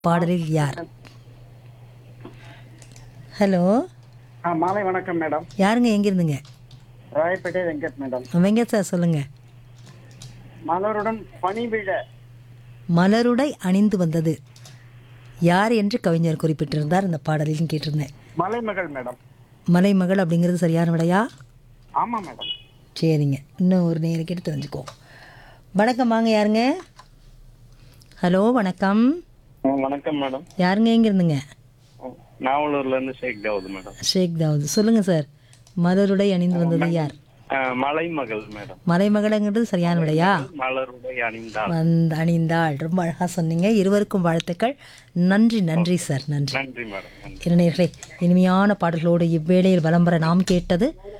பாடலில் யார் ஹலோ ஆ மாலை வணக்கம் மேடம் யாருங்க எங்கிருந்துங்க ராயப்பேட்டை வெங்கட் மேடம் வெங்கட் சார் சொல்லுங்க மலருடன் பனி விழ மலருடை அணிந்து வந்தது யார் என்று கவிஞர் குறிப்பிட்டிருந்தார் இந்த பாடலில் கேட்டிருந்தேன் மலைமகள் மேடம் மலைமகள் அப்படிங்கிறது சரியான விடையா ஆமா மேடம் சரிங்க இன்னும் ஒரு நேரம் கேட்டு தெரிஞ்சுக்கோ வணக்கம் வாங்க யாருங்க ஹலோ வணக்கம் வணக்கம் மேடம் யாருங்க எங்க இருந்துங்க நாவலூர்ல இருந்து ஷேக் தாவூத் மேடம் ஷேக் தாவூத் சொல்லுங்க சார் மலருடை அணிந்து வந்தது யார் அஹ், மலைமகள் மேடம் மலைமகளங்கிறது சரியான விடையா மலருடை அணிந்தாள் வந்து அணிந்தாள் ரொம்ப அழகாக சொன்னீங்க இருவருக்கும் வாழ்த்துக்கள் நன்றி நன்றி சார் நன்றி நன்றி மேடம் நன்றி இளைஞர்களே இனிமையான பாடல்களோடு இவ்வேளையில் வலம் வர நாம் கேட்டது